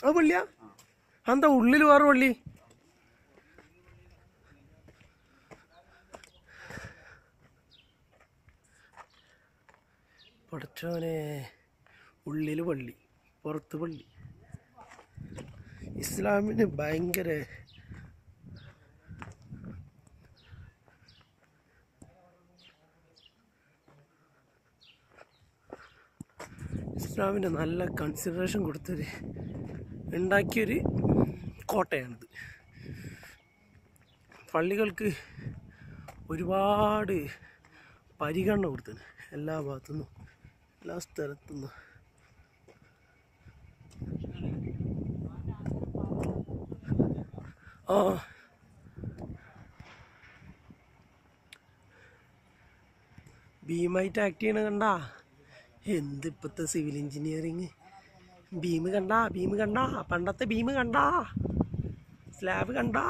അത് പള്ളിയാ എന്താ ഉള്ളിൽ വേറെ പള്ളി പഠിച്ചവനെ ഉള്ളിൽ പള്ളി പുറത്ത് പള്ളി ഇസ്ലാമിന് ഭയങ്കര ഇസ്ലാമിന് നല്ല കൺസിഡറേഷൻ കൊടുത്തൊരു ഉണ്ടാക്കിയൊരു കോട്ടയാണിത് പള്ളികൾക്ക് ഒരുപാട് പരിഗണന കൊടുത്തത് എല്ലാ ഭാഗത്തുനിന്നും എല്ലാ സ്ഥലത്തുനിന്നും ആ ഭീമായിട്ട് ആക്ട് ചെയ്യണ കണ്ടാ എന്ത് ഇപ്പത്തെ സിവിൽ എഞ്ചിനീയറിങ് ഭീമ് കണ്ടാ ഭീമ് കണ്ടാ പണ്ടത്തെ ഭീമ് കണ്ടാ സ്ലാബ് കണ്ടാ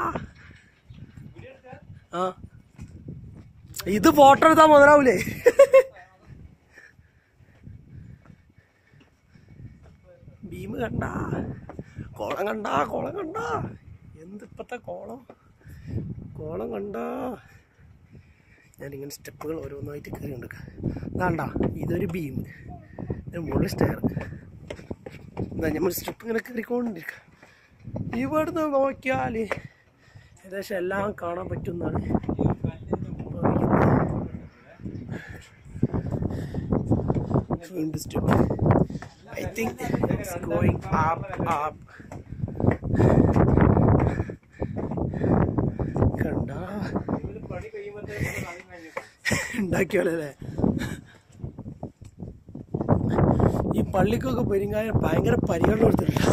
ആ ഇത് ഫോട്ടോ എടുത്താൽ മുതലാവൂലേ ഭീമ് കണ്ടാ കോളം കണ്ടാ കോളം കണ്ടാ എന്ത് ഇപ്പത്തെ കോളം കോളം കണ്ടാ ഞാനിങ്ങനെ സ്റ്റെപ്പുകൾ ഓരോന്നായിട്ട് കയറി കൊണ്ടിരിക്കുക വേണ്ട ഇതൊരു ബീം ഇതിന് മുകളിൽ സ്റ്റെയർ എന്താ നമ്മൾ സ്റ്റെപ്പ് ഇങ്ങനെ കയറിക്കൊണ്ടിരിക്കുക ഇവിടുന്ന് നോക്കിയാൽ ഏകദേശം എല്ലാം കാണാൻ പറ്റുന്നതാണ് വീണ്ടും step I think it's going up up കണ്ടാ ഉണ്ടാക്കിയോളല്ലേ ഈ പള്ളിക്കൊക്കെ പെരിങ്ങായ ഭയങ്കര പരിഗണന കൊടുത്തിട്ടുണ്ട്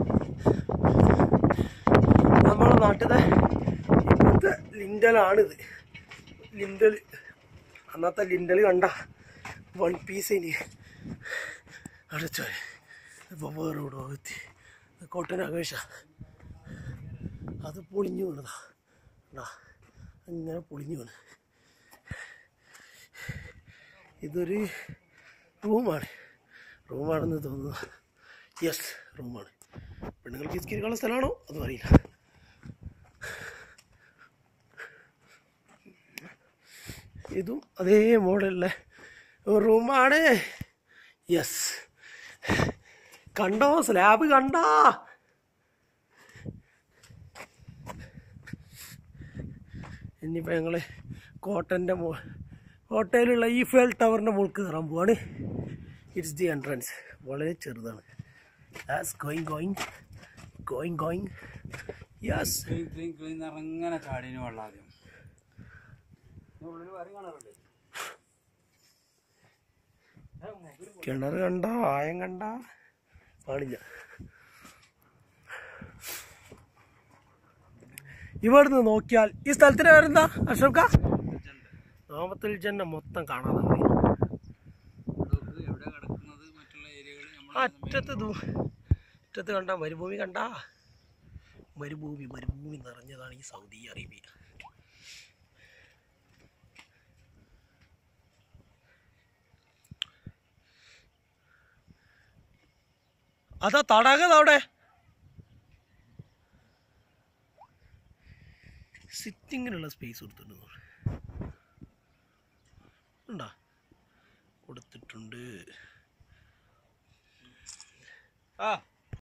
നമ്മളെ നാട്ടിലെ ഇപ്പോഴത്തെ ലിൻഡലാണിത് ലിൻഡൽ അന്നത്തെ ലിൻഡൽ കണ്ട വൺ പീസ് ഇനി അടച്ചോ ഇപ്പോൾ വേറെ ഇവിടെ എത്തി കോട്ടൻ ആകാശ അത് പൊളിഞ്ഞു വീണതാ കണ്ടാ അങ്ങനെ പൊളിഞ്ഞു വീണ് ഇതൊരു റൂമാണ് റൂമാണെന്ന് തോന്നുന്നു യെസ് റൂമാണ് പെണ്ണുങ്ങൾക്ക് ഇരിക്കാനുള്ള സ്ഥലമാണോ അതും അറിയില്ല ഇതും അതേ മോഡലുള്ള ഒരു റൂമാണ് യെസ് കണ്ടോ സ്ലാബ് കണ്ടോ ഇനിയിപ്പോൾ ഞങ്ങൾ കോട്ടൻ്റെ മോ കോട്ടയിലുള്ള ഈഫേൽ ടവറിൻ്റെ മുകളിൽ കയറാൻ പോവാണ് ഇറ്റ്സ് ദി എൻട്രൻസ് വളരെ ചെറുതാണ് yes going going going going yes clean clean clean ഇറങ്ങനെ ചാടിന് വെള്ളം ആദ്യം ഉള്ളിൽ വരി കാണാറുണ്ട് കിണർ കണ്ട ആയം കണ്ട പാടില്ല ഇവിടുന്ന് നോക്കിയാൽ ഈ സ്ഥലത്തിന്റെ പേരെന്താ അശോക നാമത്തിൽ ജന്ന മൊത്തം കാണാതെ പോയി. ഇത് എവിടെ കിടക്കുന്നത് മറ്റുള്ള ഏരിയകൾ നമ്മൾ അറ്റത്ത് ദൂ അറ്റത്ത് കണ്ട മരുഭൂമി കണ്ട മരുഭൂമി മരുഭൂമി നിറഞ്ഞതാണ് ഈ സൗദി അറേബ്യ അതാ തടാകം അവിടെ സിറ്റിങ്ങിനുള്ള സ്പേസ് കൊടുത്തിട്ടുണ്ട് ഉണ്ടാ കൊടുത്തിട്ടുണ്ട് ആ